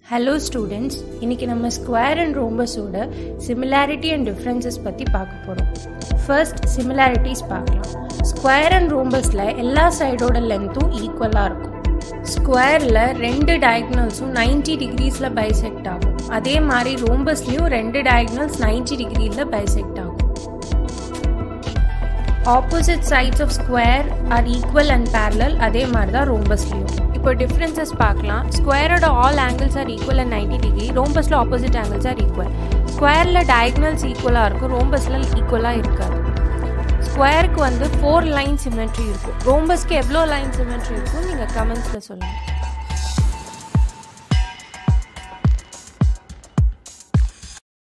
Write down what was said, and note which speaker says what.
Speaker 1: hello students இன்னைக்கு நம்ம square and ரோம்பஸோட சிமிலாரிட்டி அண்ட் டிஃப்ரென்சஸ் பற்றி பார்க்க போகிறோம் ஃபர்ஸ்ட் சிமிலாரிட்டிஸ் பார்க்கலாம் ஸ்கொயர் அண்ட் ரோம்பஸில் எல்லா சைடோட லென்த்தும் ஈக்குவலாக இருக்கும் ஸ்கொயரில் ரெண்டு டயக்னல்ஸும் 90 டிகிரிஸில் பைசெக்ட் ஆகும் அதே மாதிரி ரோம்பஸ்லேயும் ரெண்டு டயக்னல்ஸ் 90 டிகிரியில் பைசெக்ட் ஆகும் opposite sides of square are equal and parallel அதே மாதிரி தான் ரோம்பஸ்லேயும் இப்போ டிஃப்ரென்சஸ் பார்க்கலாம் ஸ்கொயரோட all angles are equal and ninety degree ரோம்பஸில் ஆப்போசிட் ஆங்கிள்ஸ் ஆர் ஈக்குவல் ஸ்கொயரில் டயக்னல்ஸ் ஈக்குவலாக இருக்கும் ரோம்பஸில் ஈக்குவலாக இருக்காது ஸ்கொயருக்கு வந்து ஃபோர் லைன் சிமெட்ரி இருக்கும் ரோம்பஸ்க்கு எவ்வளோ லைன் சிமெட்ரி இருக்கும் நீங்கள் கமெண்ட்ஸில் சொல்லுங்கள்